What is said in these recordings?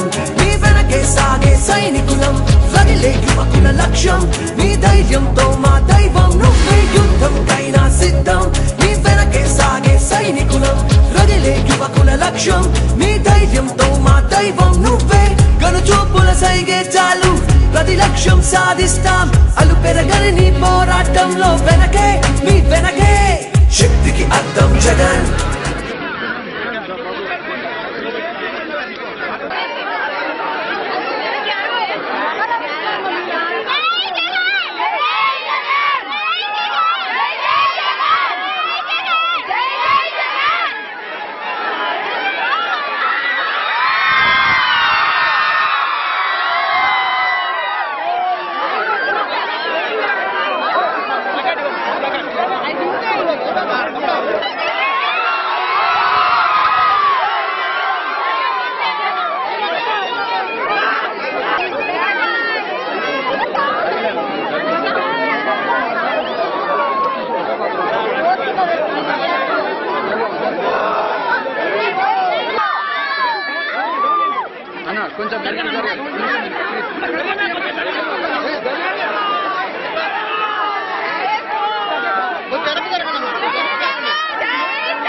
నీ వెనకే సాగే సైనికులం రగిలే యువకుల లక్ష్యం నీ ధైర్యంతో మా దైవం నువ్వే యుద్ధం కైనా సిద్ధం నీ వెనకే సాగే సైనికులం రగిలే యువకుల లక్ష్యం నీ ధైర్యంతో మా దైవం నువ్వే గనుచూపుల సైగే చాలు ప్రతి లక్ష్యం సాధిస్తాం అలు పెరగని నీ పోరాటంలో వెనకే నీ వెనకే శక్తికి అర్థం జగన్ అన్న కొంచెం వెనక్కి జరగండి. కొంచెం వెనక్కి జరగండి అన్న. కొంచెం వెనక్కి జరగండి.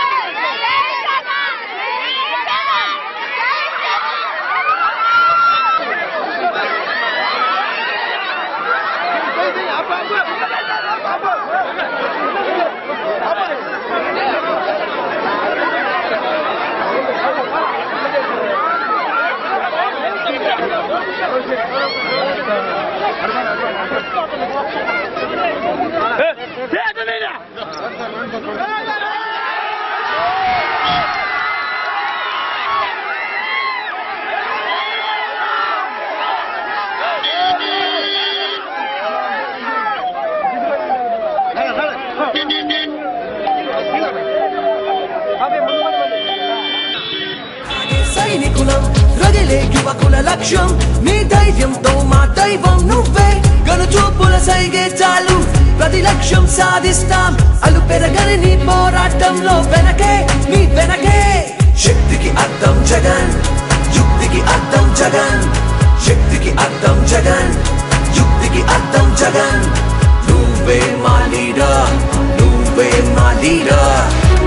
సాగే సైనికులం రగిలే యువకుల లక్ష్యం నీ ధైర్యంతో మా దైవం నువ్వే గనుచూపుల సైగే చాలు ప్రతి లక్ష్యం సాధిస్తాం అలు పెరగని నీ పోరాటంలో వెనకే నీ వెనకే శక్తికి అర్థం జగన్ యుక్తికి అర్థం జగన్ శక్తికి అర్థం జగన్ యుక్తికి అర్థం జగన్ నువ్వే మా లీడర్ నువ్వే మా లీడర్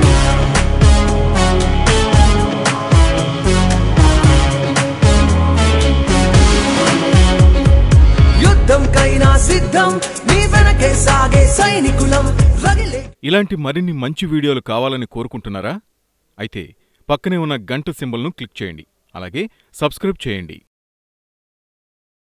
యుద్ధం కైనా సిద్ధం నీ వెనకే సాగే సైనికులం రగిలే ఇలాంటి మరిన్ని మంచి వీడియోలు కావాలని కోరుకుంటున్నారా అయితే పక్కనే ఉన్న గంట సింబల్ను క్లిక్ చేయండి అలాగే సబ్స్క్రైబ్ చేయండి